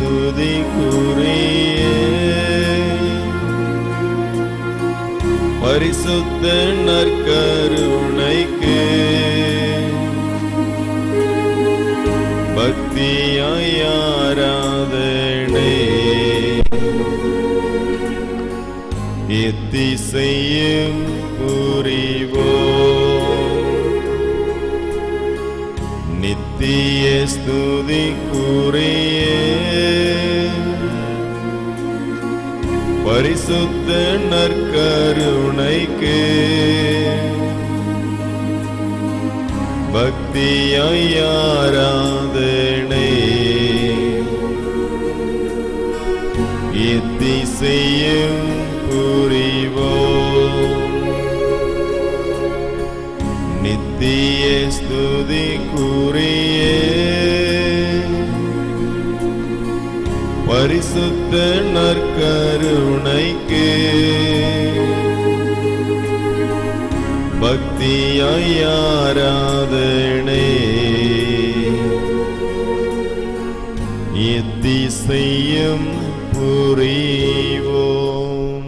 ஸ்துதிக்குரிய பரிசுத்த நற்கருணைக்கு பக்தியாய் ஆராதனை எத்திசையும் புரிவோ நித்திய ஸ்துதிக்குரிய பரிசுத்த நற்கருணைக்கு பக்தியாய் ஆராதனை எத்திசையும் புரிவோம் நித்திய ஸ்துதிக்குரிய பரிசுத்த நற்கருணைக்கு பக்தியாய் ஆராதனை எத்திசையும் புரிவோம்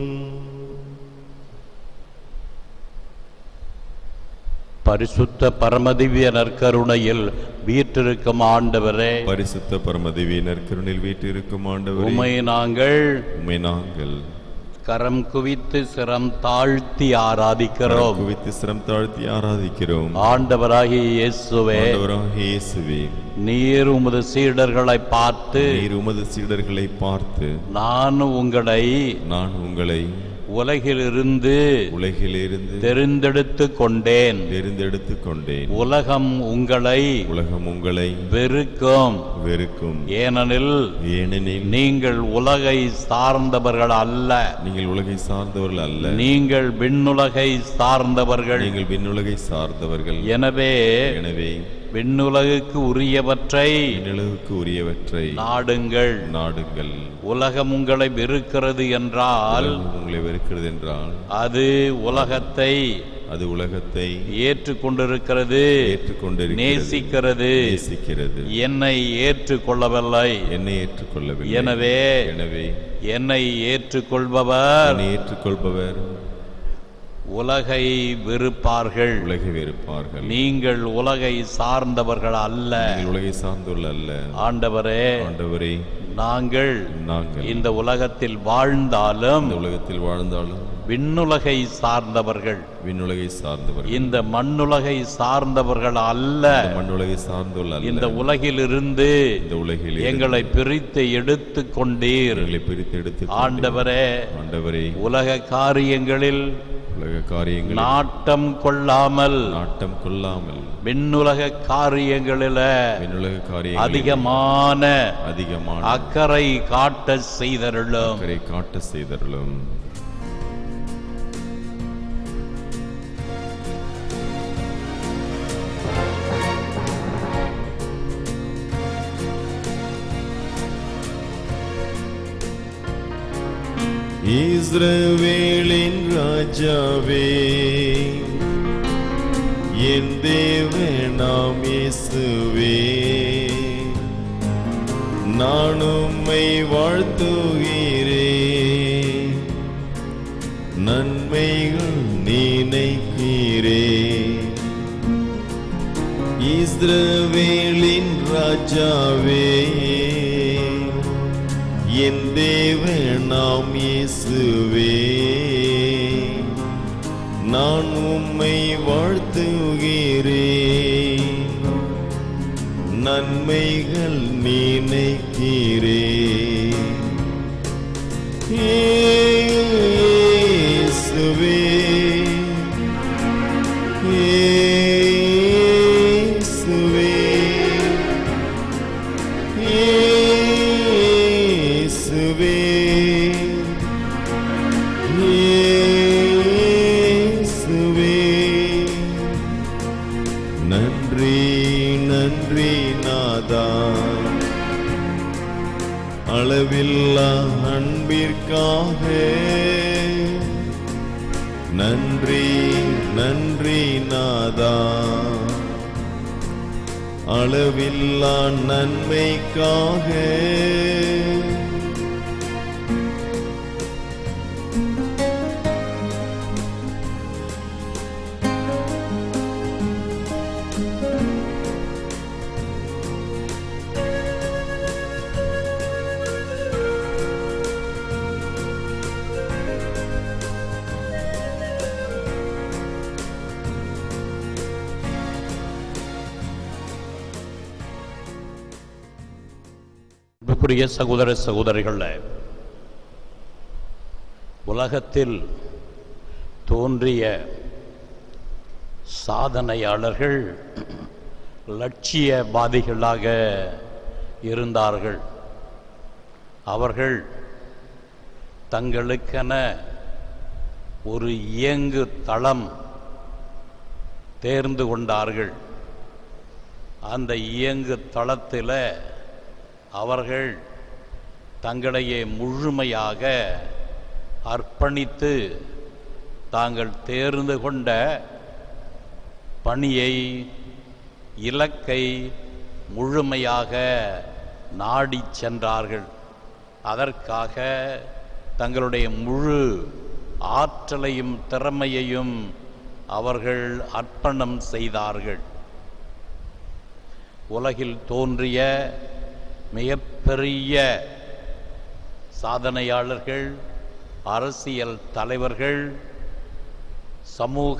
பரிசுத்த பரமதிவ்ய நற்கருணையில் வீற்றிருக்கும் ஆண்டவரே பரிசுத்த பரமதிவியினர் கருணில் வீட்டிருக்கும் ஆண்டவரே உமை நாங்கள் உம்மை நாங்கள் கரம் குவித்து சிரம் தாழ்த்தி ஆராதிக்கிறோம் குவித்து சிரம் தாழ்த்தி ஆராதிக்கிறோம் ஆண்டவராகிய இயேசுவே ஆண்டவராகிய இயேசுவே நீர் உமது சீடர்களை பார்த்து நீர் உமது சீடர்களை பார்த்து நான் உங்களை நான் உங்களை உலகிலிருந்து உலகிலிருந்து தெரிந்தெடுத்து கொண்டேன் தெரிந்தெடுத்து கொண்டேன் உலகம் உங்களை உலகம் உங்களை வெறுக்கும் வெறுக்கும் ஏனெனில் ஏனெனில் நீங்கள் உலகை சார்ந்தவர்கள் அல்ல நீங்கள் உலகை சார்ந்தவர்கள் அல்ல நீங்கள் விண்ணுலகை சார்ந்தவர்கள் நீங்கள் விண்ணுலகை சார்ந்தவர்கள் எனவே எனவே விண்ணுலகுக்கு உரியவற்றை விண்ணுலகுக்கு உரியவற்றை நாடுங்கள் நாடுங்கள் உலகம் உங்களை வெறுக்கிறது என்றால் உலகம் உங்களை வெறுக்கிறது என்றால் அது உலகத்தை அது உலகத்தை ஏற்றுக்கொண்டிருக்கிறது ஏற்றுக்கொண்டிருக்கிறது நேசிக்கிறது நேசிக்கிறது என்னை ஏற்றுக்கொள்ளவில்லை என்னை ஏற்றுக்கொள்ளவில்லை எனவே எனவே என்னை ஏற்றுக்கொள்பவர் என்னை ஏற்றுக்கொள்பவர் உலகை வெறுப்பார்கள் உலகை வெறுப்பார்கள் நீங்கள் உலகை சார்ந்தவர்கள் அல்ல நீங்கள் உலகை சார்ந்துள்ள அல்ல ஆண்டவரே ஆண்டவரே நாங்கள் நாங்கள் இந்த உலகத்தில் வாழ்ந்தாலும் இந்த உலகத்தில் வாழ்ந்தாலும் விண்ணுலகை சார்ந்தவர்கள் விண்ணுலகை சார்ந்தவர்கள் இந்த மண்ணுலகை சார்ந்தவர்கள் அல்ல இந்த மண்ணுலகை சார்ந்துள்ள அல்ல இந்த உலகிலிருந்து இந்த உலகில் எங்களை பிரித்து எடுத்து கொண்டீர் எங்களை பிரித்து எடுத்து ஆண்டவரே ஆண்டவரே உலக காரியங்களில் உலக காரியங்கள் நாட்டம் கொள்ளாமல் நாட்டம் கொள்ளாமல் விண்ணுலக காரியங்களில விண்ணுலக காரியங்கள் அதிகமான அதிகமான அக்கறை காட்ட செய்தருளும் அக்கறை காட்ட செய்தருளும் இஸ்ரவேலின் ராஜாவே என் தேவனாம் இயேசுவே நான் உம்மை வாழ்த்துகிறேன் நன்மைகள் நினைக்கிறேன் இஸ்ரவேலின் ராஜாவே என் தேவனாம் இயேசுவே நான் உம்மை வாழ்த்துகிறேன் நன்மைகள் நினைக்கிறேன் இயேசுவே இயேசுவே இயேசுவே இயேசுவே நன்றி நன்றி நாதா அளவில்லா அன்பிற்காக நன்றி நன்றி நாதா அளவில்லா நன்மைக்காக அன்புக்குரிய சகோதர சகோதரிகளே உலகத்தில் தோன்றிய சாதனையாளர்கள் லட்சியவாதிகளாக இருந்தார்கள் அவர்கள் தங்களுக்கென ஒரு இயங்கு தளம் தேர்ந்து கொண்டார்கள் அந்த இயங்கு தளத்தில் அவர்கள் தங்களையே முழுமையாக அர்ப்பணித்து தாங்கள் தேர்ந்து கொண்ட பணியை இலக்கை முழுமையாக நாடிச் சென்றார்கள் அதற்காக தங்களுடைய முழு ஆற்றலையும் திறமையையும் அவர்கள் அர்ப்பணம் செய்தார்கள் உலகில் தோன்றிய மிகப்பெரிய சாதனையாளர்கள் அரசியல் தலைவர்கள் சமூக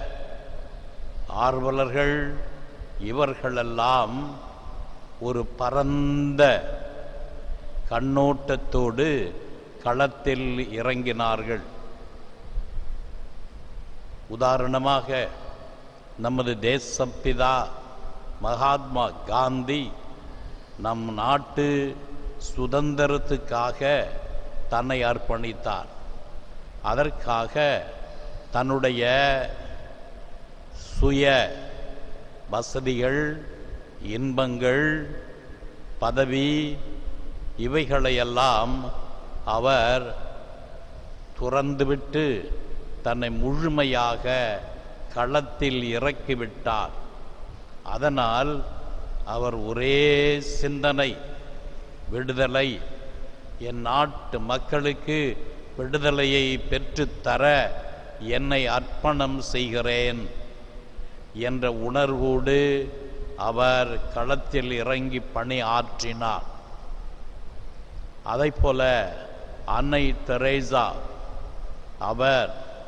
ஆர்வலர்கள் இவர்களெல்லாம் ஒரு பரந்த கண்ணோட்டத்தோடு களத்தில் இறங்கினார்கள் உதாரணமாக நமது தேசப்பிதா மகாத்மா காந்தி நம் நாட்டு சுதந்திரத்துக்காக தன்னை அர்ப்பணித்தார் அதற்காக தன்னுடைய சுய வசதிகள் இன்பங்கள் பதவி இவைகளையெல்லாம் அவர் துறந்துவிட்டு தன்னை முழுமையாக களத்தில் இறக்கிவிட்டார் அதனால் அவர் ஒரே சிந்தனை விடுதலை என் நாட்டு மக்களுக்கு விடுதலையை பெற்றுத்தர என்னை அர்ப்பணம் செய்கிறேன் என்ற உணர்வோடு அவர் களத்தில் இறங்கி பணி ஆற்றினார் அதைப்போல அன்னை தெரேசா அவர்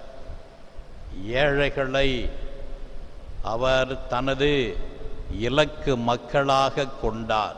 ஏழைகளை அவர் தனது இலக்கு மக்களாக கொண்டார்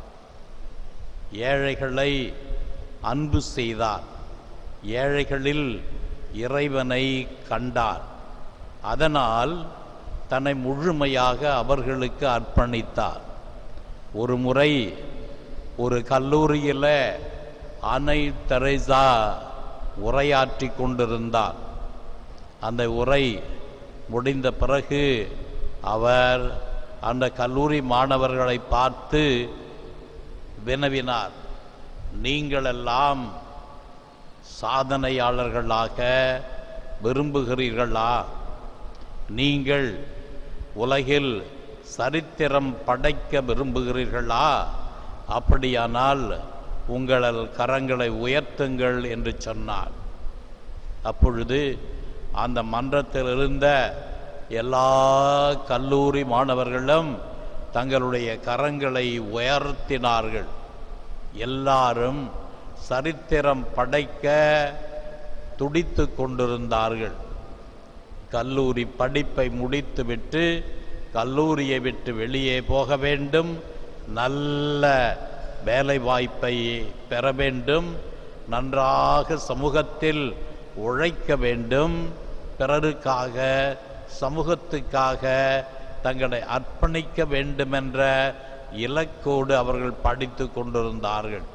ஏழைகளை அன்பு செய்தார் ஏழைகளில் இறைவனை கண்டார் அதனால் தன்னை முழுமையாக அவர்களுக்கு அர்ப்பணித்தார் ஒரு முறை ஒரு கல்லூரியில் அன்னை தெரேசா உரையாற்றி கொண்டிருந்தார் அந்த உரை முடிந்த பிறகு அவர் அந்த கல்லூரி மாணவர்களை பார்த்து வினவினார் நீங்களெல்லாம் சாதனையாளர்களாக விரும்புகிறீர்களா நீங்கள் உலகில் சரித்திரம் படைக்க விரும்புகிறீர்களா அப்படியானால் உங்கள் கரங்களை உயர்த்துங்கள் என்று சொன்னார் அப்பொழுது அந்த மன்றத்தில் இருந்த எல்லா கல்லூரி மாணவர்களும் தங்களுடைய கரங்களை உயர்த்தினார்கள் எல்லாரும் சரித்திரம் படைக்க துடித்து கொண்டிருந்தார்கள் கல்லூரி படிப்பை முடித்துவிட்டு கல்லூரியை விட்டு வெளியே போக வேண்டும் நல்ல வேலை வாய்ப்பை பெற வேண்டும் நன்றாக சமூகத்தில் உழைக்க வேண்டும் பிறருக்காக சமூகத்துக்காக தங்களை அர்ப்பணிக்க வேண்டுமென்ற இலக்கோடு அவர்கள் படித்து கொண்டிருந்தார்கள்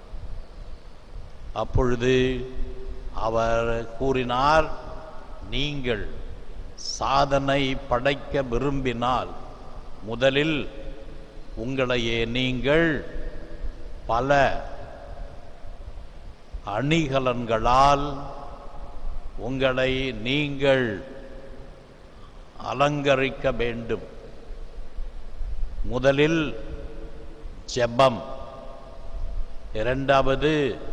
அப்பொழுது அவர் கூறினார் நீங்கள் சாதனை படைக்க விரும்பினால் முதலில் உங்களையே நீங்கள் பல அணிகலன்களால் உங்களை நீங்கள் அலங்கரிக்க வேண்டும் முதலில் ஜெபம் இரண்டாவது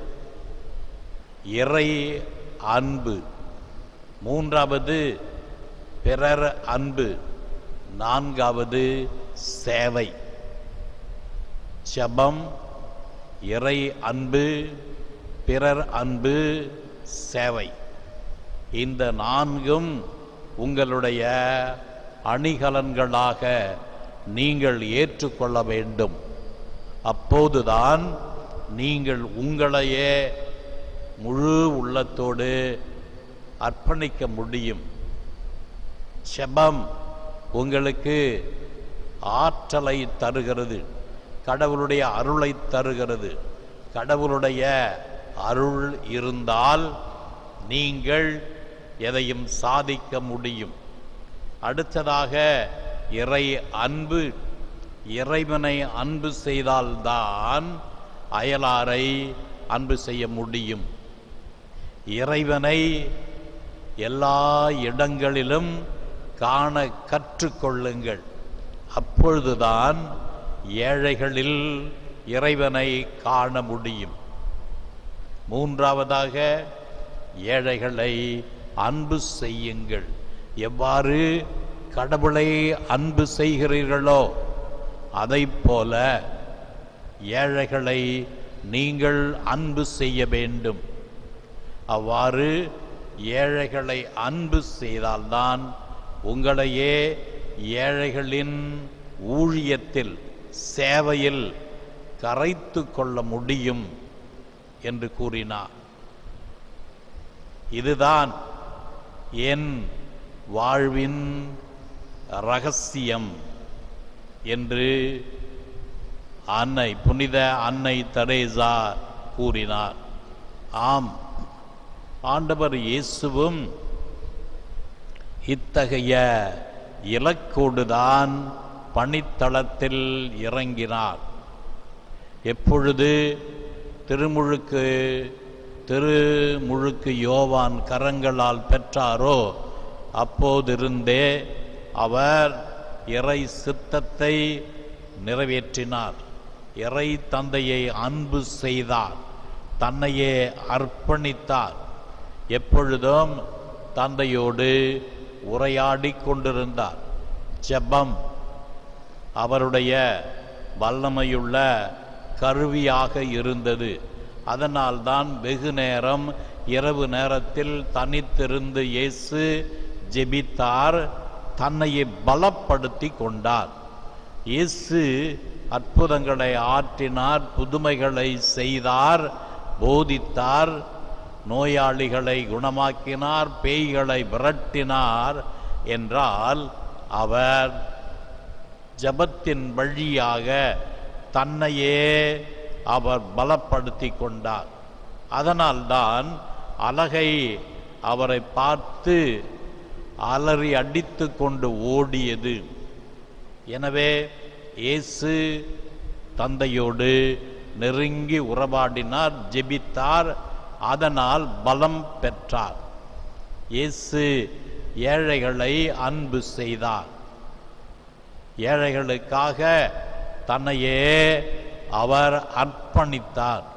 இறை அன்பு மூன்றாவது பிறர் அன்பு நான்காவது சேவை ஜெபம் இறை அன்பு பிறர் அன்பு சேவை இந்த நான்கும் உங்களுடைய அணிகலன்களாக நீங்கள் ஏற்றுக்கொள்ள வேண்டும் அப்போதுதான் நீங்கள் உங்களையே முழு உள்ளத்தோடு அர்ப்பணிக்க முடியும் செபம் உங்களுக்கு ஆற்றலை தருகிறது கடவுளுடைய அருளை தருகிறது கடவுளுடைய அருள் இருந்தால் நீங்கள் எதையும் சாதிக்க முடியும் அடுத்ததாக இறை அன்பு இறைவனை அன்பு செய்தால்தான் அயலாரை அன்பு செய்ய முடியும் இறைவனை எல்லா இடங்களிலும் காண கற்றுக்கொள்ளுங்கள் அப்பொழுதுதான் ஏழைகளில் இறைவனை காண முடியும் மூன்றாவதாக ஏழைகளை அன்பு செய்யுங்கள் எவ்வாறு கடவுளை அன்பு செய்கிறீர்களோ அதைப் போல ஏழைகளை நீங்கள் அன்பு செய்ய வேண்டும் அவ்வாறு ஏழைகளை அன்பு செய்தால்தான் உங்களையே ஏழைகளின் ஊழியத்தில் சேவையில் கரைத்து கொள்ள முடியும் என்று கூறினார் இதுதான் என் வாழ்வின் ரகசியம் என்று அன்னை புனித அன்னை தரேசா கூறினார் ஆம் ஆண்டவர் இயேசுவும் இத்தகைய இலக்கோடுதான் பணித்தளத்தில் இறங்கினார் எப்பொழுது திருமுழுக்கு திருமுழுக்கு யோவான் கரங்களால் பெற்றாரோ அப்போதிருந்தே அவர் இறை சித்தத்தை நிறைவேற்றினார் இறை தந்தையை அன்பு செய்தார் தன்னையே அர்ப்பணித்தார் எப்பொழுதும் தந்தையோடு உரையாடி கொண்டிருந்தார் ஜெபம் அவருடைய வல்லமையுள்ள கருவியாக இருந்தது அதனால்தான் வெகு நேரம் இரவு நேரத்தில் தனித்திருந்து இயேசு ஜெபித்தார் தன்னையே பலப்படுத்தி கொண்டார் இயேசு அற்புதங்களை ஆற்றினார் புதுமைகளை செய்தார் போதித்தார் நோயாளிகளை குணமாக்கினார் பேய்களை விரட்டினார் என்றால் அவர் ஜபத்தின் வழியாக தன்னையே அவர் பலப்படுத்தி கொண்டார் அதனால்தான் அலகை அவரை பார்த்து அலறி அடித்து கொண்டு ஓடியது எனவே இயேசு தந்தையோடு நெருங்கி உறவாடினார் ஜெபித்தார் அதனால் பலம் பெற்றார் இயேசு ஏழைகளை அன்பு செய்தார் ஏழைகளுக்காக தன்னையே அவர் அர்ப்பணித்தார்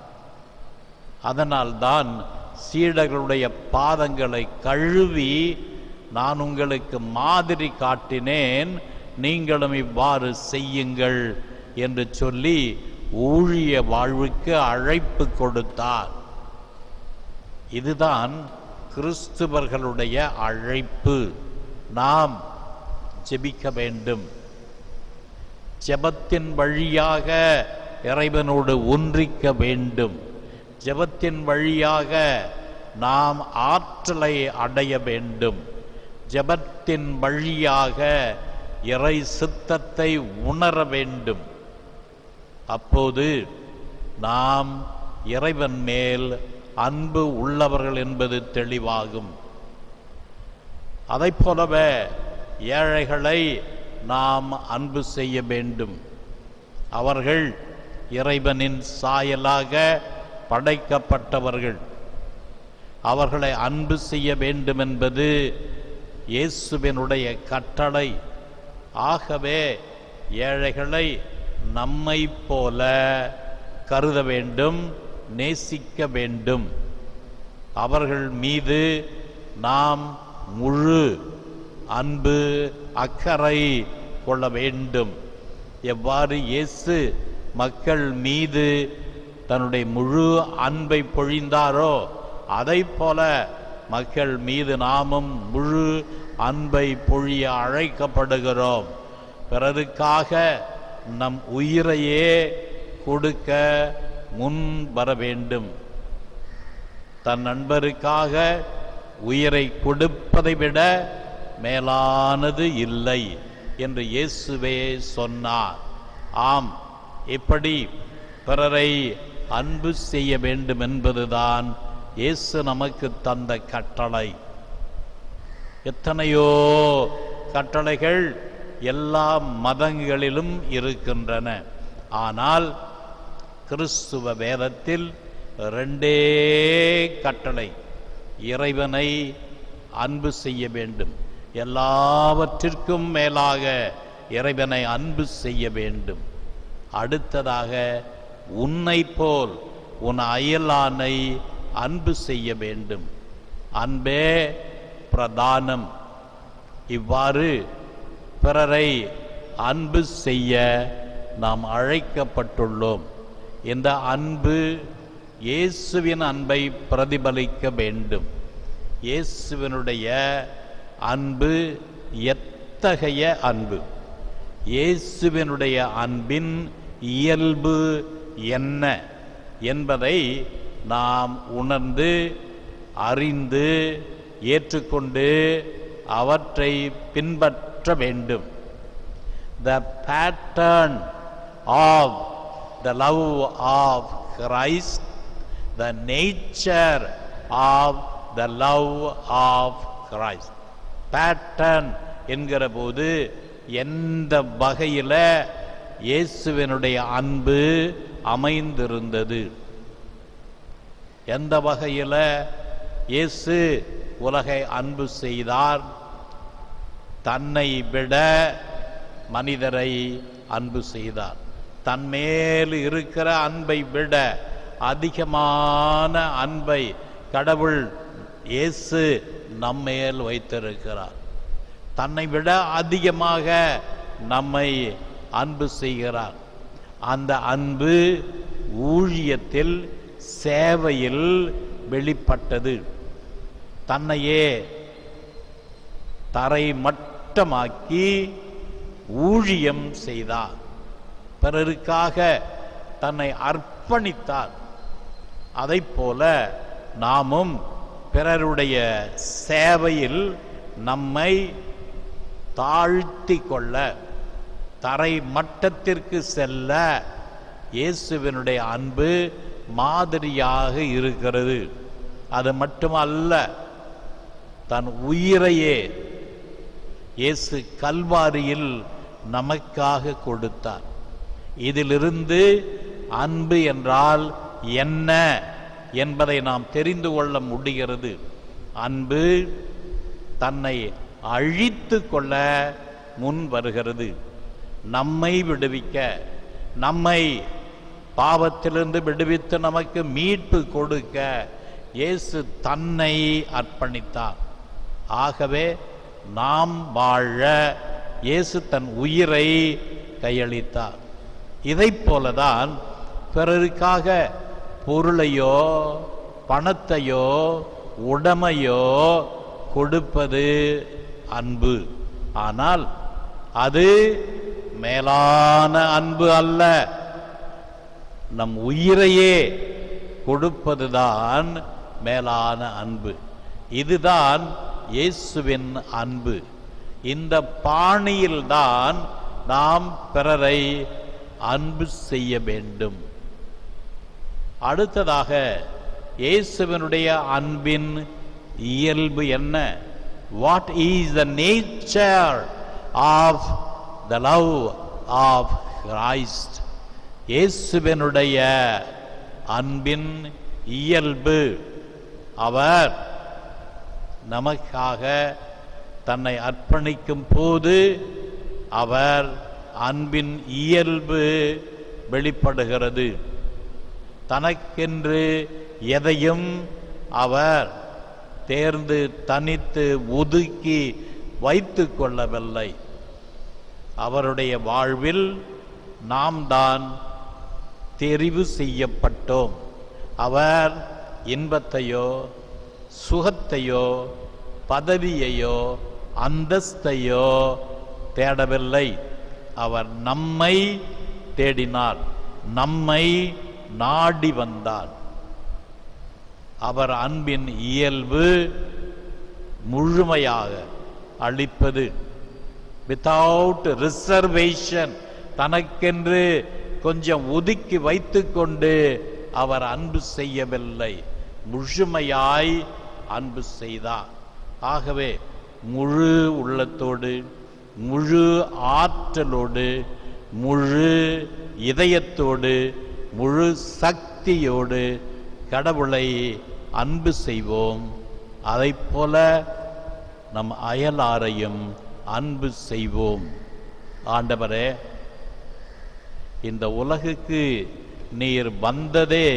அதனால்தான் சீடர்களுடைய பாதங்களை கழுவி நான் உங்களுக்கு மாதிரி காட்டினேன் நீங்களும் இவ்வாறு செய்யுங்கள் என்று சொல்லி ஊழிய வாழ்வுக்கு அழைப்பு கொடுத்தார் இதுதான் கிறிஸ்துவர்களுடைய அழைப்பு நாம் ஜெபிக்க வேண்டும் ஜெபத்தின் வழியாக இறைவனோடு ஒன்றிக்க வேண்டும் ஜெபத்தின் வழியாக நாம் ஆற்றலை அடைய வேண்டும் ஜெபத்தின் வழியாக இறை சித்தத்தை உணர வேண்டும் அப்போது நாம் இறைவன் மேல் அன்பு உள்ளவர்கள் என்பது தெளிவாகும் அதைப் போலவே ஏழைகளை நாம் அன்பு செய்ய வேண்டும் அவர்கள் இறைவனின் சாயலாக படைக்கப்பட்டவர்கள் அவர்களை அன்பு செய்ய வேண்டும் என்பது இயேசுவினுடைய கட்டளை ஆகவே ஏழைகளை நம்மைப் போல கருத வேண்டும் நேசிக்க வேண்டும் அவர்கள் மீது நாம் முழு அன்பு அக்கறை கொள்ள வேண்டும் எவ்வாறு இயேசு மக்கள் மீது தன்னுடைய முழு அன்பை பொழிந்தாரோ அதைப் போல மக்கள் மீது நாமும் முழு அன்பை பொழிய அழைக்கப்படுகிறோம் பிறருக்காக நம் உயிரையே கொடுக்க முன் வர வேண்டும் தன் நண்பருக்காக உயிரை கொடுப்பதை விட மேலானது இல்லை என்று இயேசுவே சொன்னார் ஆம் இப்படி பிறரை அன்பு செய்ய வேண்டும் என்பதுதான் இயேசு நமக்கு தந்த கட்டளை எத்தனையோ கட்டளைகள் எல்லா மதங்களிலும் இருக்கின்றன ஆனால் கிறிஸ்துவ வேதத்தில் ரெண்டே கட்டளை இறைவனை அன்பு செய்ய வேண்டும் எல்லாவற்றிற்கும் மேலாக இறைவனை அன்பு செய்ய வேண்டும் அடுத்ததாக உன்னை போல் உன் அயலானை அன்பு செய்ய வேண்டும் அன்பே பிரதானம் இவ்வாறு பிறரை அன்பு செய்ய நாம் அழைக்கப்பட்டுள்ளோம் இந்த அன்பு இயேசுவின் அன்பை பிரதிபலிக்க வேண்டும் இயேசுவினுடைய அன்பு எத்தகைய அன்பு இயேசுவினுடைய அன்பின் இயல்பு என்ன என்பதை நாம் உணர்ந்து அறிந்து ஏற்றுக்கொண்டு அவற்றை பின்பற்ற வேண்டும் the pattern of the love of Christ, the nature of the love of Christ. Pattern என்கிற போது எந்த வகையில இயேசுவினுடைய அன்பு அமைந்திருந்தது எந்த வகையில இயேசு உலகை அன்பு செய்தார் தன்னை விட மனிதரை அன்பு செய்தார் தன்மேல் இருக்கிற அன்பை விட அதிகமான அன்பை கடவுள் இயேசு நம்மேல் வைத்திருக்கிறார் தன்னை விட அதிகமாக நம்மை அன்பு செய்கிறார் அந்த அன்பு ஊழியத்தில் சேவையில் வெளிப்பட்டது தன்னையே தரை மட்டமாக்கி ஊழியம் செய்தார் பிறருக்காக தன்னை அர்ப்பணித்தார் அதைப் போல நாமும் பிறருடைய சேவையில் நம்மை தாழ்த்தி கொள்ள தரை மட்டத்திற்கு செல்ல இயேசுவினுடைய அன்பு மாதிரியாக இருக்கிறது அது மட்டுமல்ல தன் உயிரையே இயேசு கல்வாரியில் நமக்காக கொடுத்தார் இதிலிருந்து அன்பு என்றால் என்ன என்பதை நாம் தெரிந்து கொள்ள முடிகிறது அன்பு தன்னை அழித்து கொள்ள முன் வருகிறது நம்மை விடுவிக்க நம்மை பாவத்திலிருந்து விடுவித்து நமக்கு மீட்பு கொடுக்க இயேசு தன்னை அர்ப்பணித்தார் ஆகவே நாம் வாழ இயேசு தன் உயிரை கையளித்தார் இதைப் போலதான் பிறருக்காக பொருளையோ பணத்தையோ உடமையோ கொடுப்பது அன்பு ஆனால் அது மேலான அன்பு அல்ல நம் உயிரையே கொடுப்பதுதான் மேலான அன்பு இதுதான் இயேசுவின் அன்பு இந்த பாணியில்தான் நாம் பிறரை அன்பு செய்ய வேண்டும் அடுத்ததாக இயேசுவினுடைய அன்பின் இயல்பு என்ன what is the nature of the love of Christ இயேசுவினுடைய அன்பின் இயல்பு அவர் நமக்காக தன்னை அர்ப்பணிக்கும் போது அவர் அன்பின் இயல்பு வெளிப்படுகிறது தனக்கென்று எதையும் அவர் தேர்ந்து தனித்து ஒதுக்கி வைத்து கொள்ளவில்லை அவருடைய வாழ்வில் நாம் தான் தெரிவு செய்யப்பட்டோம் அவர் இன்பத்தையோ சுகத்தையோ பதவியையோ அந்தஸ்தையோ தேடவில்லை அவர் நம்மை தேடினார் நம்மை நாடி வந்தார் அவர் அன்பின் இயல்பு முழுமையாக அளிப்பது வித்தவுட் ரிசர்வேஷன் தனக்கென்று கொஞ்சம் ஒதுக்கி வைத்துக்கொண்டு அவர் அன்பு செய்யவில்லை முழுமையாய் அன்பு செய்தார் ஆகவே முழு உள்ளத்தோடு முழு ஆற்றலோடு முழு இதயத்தோடு முழு சக்தியோடு கடவுளை அன்பு செய்வோம் அதைப் போல நம் அயலாரையும் அன்பு செய்வோம் ஆண்டவரே இந்த உலகுக்கு நீர் வந்ததே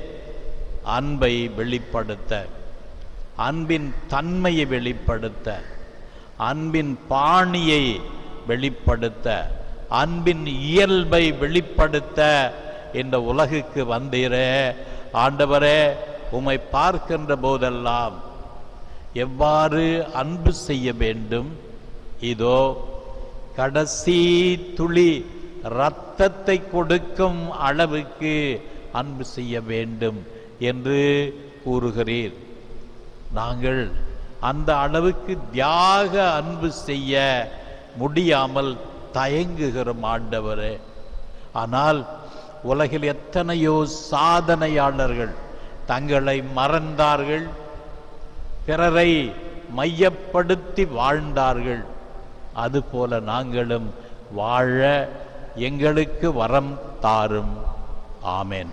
அன்பை வெளிப்படுத்த அன்பின் தன்மையை வெளிப்படுத்த அன்பின் பாணியை வெளிப்படுத்த அன்பின் இயல்பை வெளிப்படுத்த இந்த உலகுக்கு வந்தீரே ஆண்டவரே உம்மை பார்க்கின்ற போதெல்லாம் எவ்வாறு அன்பு செய்ய வேண்டும் இதோ கடைசி துளி இரத்தத்தை கொடுக்கும் அளவுக்கு அன்பு செய்ய வேண்டும் என்று கூறுகிறீர் நாங்கள் அந்த அளவுக்கு தியாக அன்பு செய்ய முடியாமல் தயங்குகிறோம் ஆண்டவரே ஆனால் உலகில் எத்தனையோ சாதனையாளர்கள் தங்களை மறந்தார்கள் பிறரை மையப்படுத்தி வாழ்ந்தார்கள் அதுபோல நாங்களும் வாழ எங்களுக்கு வரம் தாரும் ஆமென்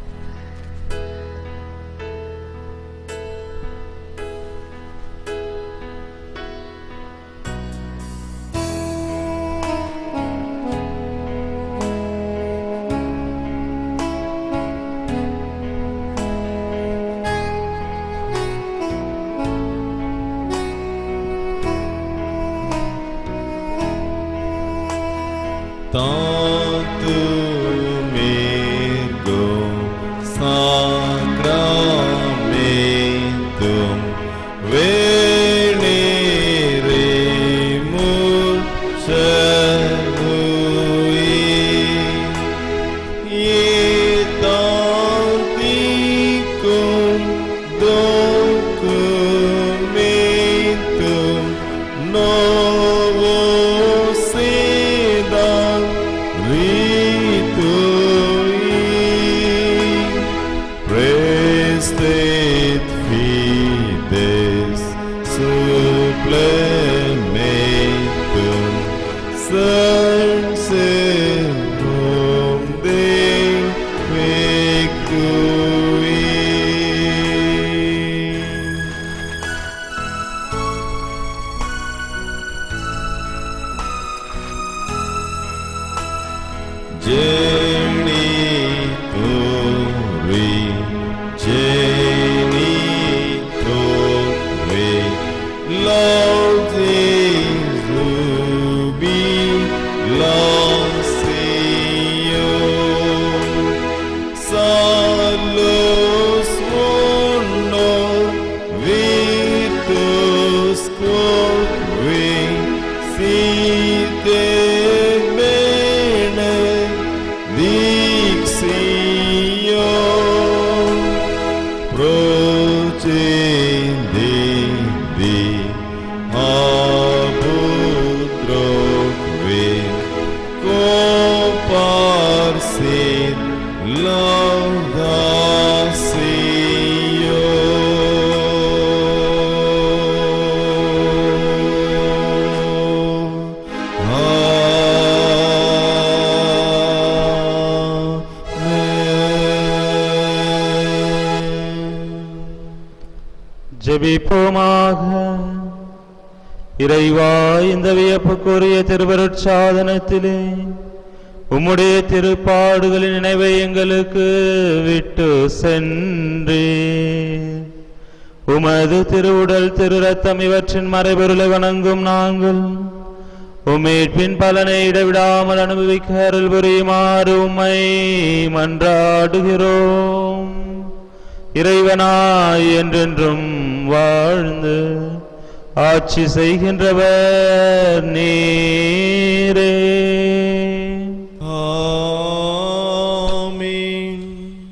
Tanto mergo sacramentum veneremur celui ietanticum documentum novo sedam ritui prestet fides supplementum senserum defectui Genitori, genitori, laudes ubi lausio, salus mundo vitus quoque site bene dixio procedendi abutroque comparsit laudatio Amen. ஜெபிப்போமாக இறைவா இந்த வியப்புக்குரிய திருவருட்சாதனத்திலே உம்முடைய திருப்பாடுகளின் நினைவை எங்களுக்கு விட்டு சென்றே உமது திருவுடல் திரு ரத்தம் இவற்றின் மறைபொருளை வணங்கும் நாங்கள் உம்மீட்பின் பலனை இடைவிடாமல் அனுபவிக்க அருள் புரியுமாறு உம்மை மன்றாடுகிறோம் இறைவனாய் என்றென்றும் வாழ்ந்து ஆட்சி செய்கின்றவர் நீரே ஆமென்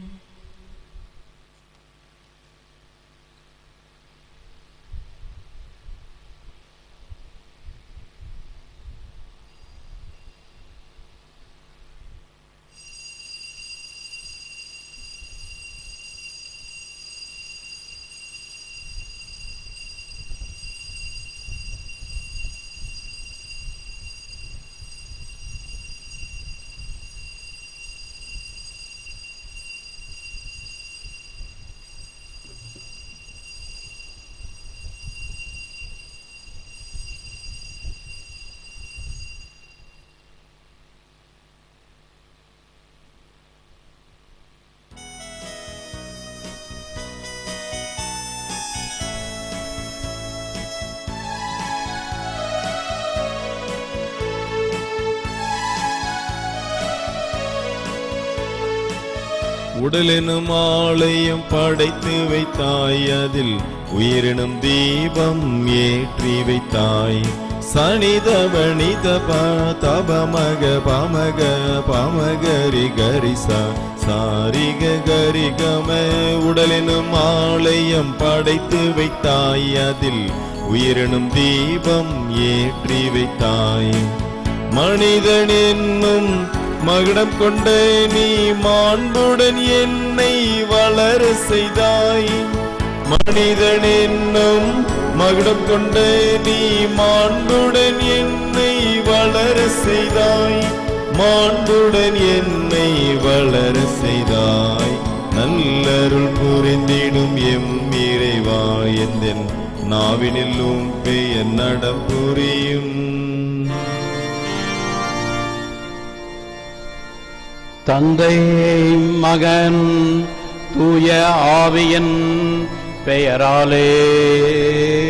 உடலெனும் ஆலயம் படைத்து வைத்தாய் அதில் உயிரினும் தீபம் ஏற்றி வைத்தாய் சனிதவனித தபமக பமக பமகரி கரிசா சாரிக கரிகம உடலெனும் ஆலயம் படைத்து வைத்தாய் அதில் உயிரினும் தீபம் ஏற்றி வைத்தாய் மனிதன் என்னும் மகுடம் கொண்ட நீ மாண்புடன் என்னை வளர செய்தாய் மனிதன் என்னும் மகுடம் கொண்ட நீ மாண்புடன் என்னை வளர செய்தாய் மாண்புடன் என்னை வளர செய்தாய் நல்லருள் புரிந்திடும் எம் இறைவா எந்தன் நாவினில் உம் பெயர் நடம் புரியும் தந்தை மகன் தூய ஆவியின் பெயராலே